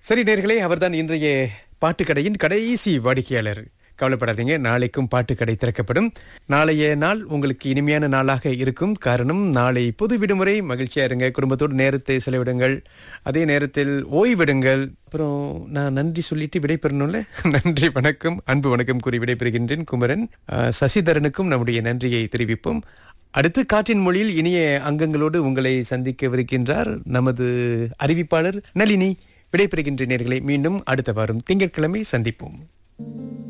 சரி நேர்களே அவர்தான் இன்றைய பாட்டுக்கடையின் கடைசி வாடிக்கையாளர் கவலைப்படாதீங்க நாளைக்கும் பாட்டுக்கடை திறக்கப்படும் நாளைய நாள் உங்களுக்கு இனிமையான நாளாக இருக்கும் காரணம் நாளை பொது விடுமுறை மகிழ்ச்சியா இருங்க குடும்பத்தோடு நேரத்தை செலவிடுங்கள் அதே நேரத்தில் ஓய்விடுங்கள் அப்புறம் நான் நன்றி சொல்லிட்டு விடைபெறணும்ல நன்றி வணக்கம் அன்பு வணக்கம் கூறி விடைபெறுகின்றேன் குமரன் அஹ், சசிதரனுக்கும் நம்முடைய நன்றியை தெரிவிப்போம் அடுத்து காற்றின் மொழியில் இனிய அங்கங்களோடு உங்களை சந்திக்கவிருக்கின்றார் நமது அறிவிப்பாளர் நளினி விடைபெறுகின்ற நேர்களை மீண்டும் அடுத்த வாரம் திங்கட்கிழமை சந்திப்போம்